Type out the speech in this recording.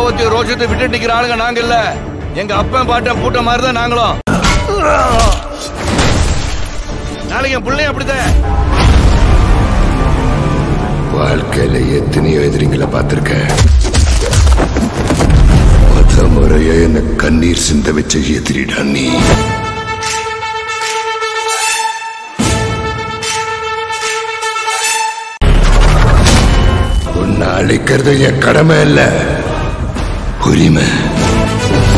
கோவத்தையும் ரோஷத்தை விட்டு நிக்கிற ஆளுங்க நாங்க இல்ல எங்க அப்பன் பாட்டன் பூட்ட மாதிரி தான் நாங்களும் நாளைக்கு என் பிள்ளையும் அப்படிதான் வாழ்க்கையில எத்தனையோ எதிரிங்களை பார்த்திருக்கேன் முத முறைய என்ன கண்ணீர் சிந்த வச்ச எதிரிடா நீ உன்னை அழிக்கிறது என் கடமை இல்ல உரிமை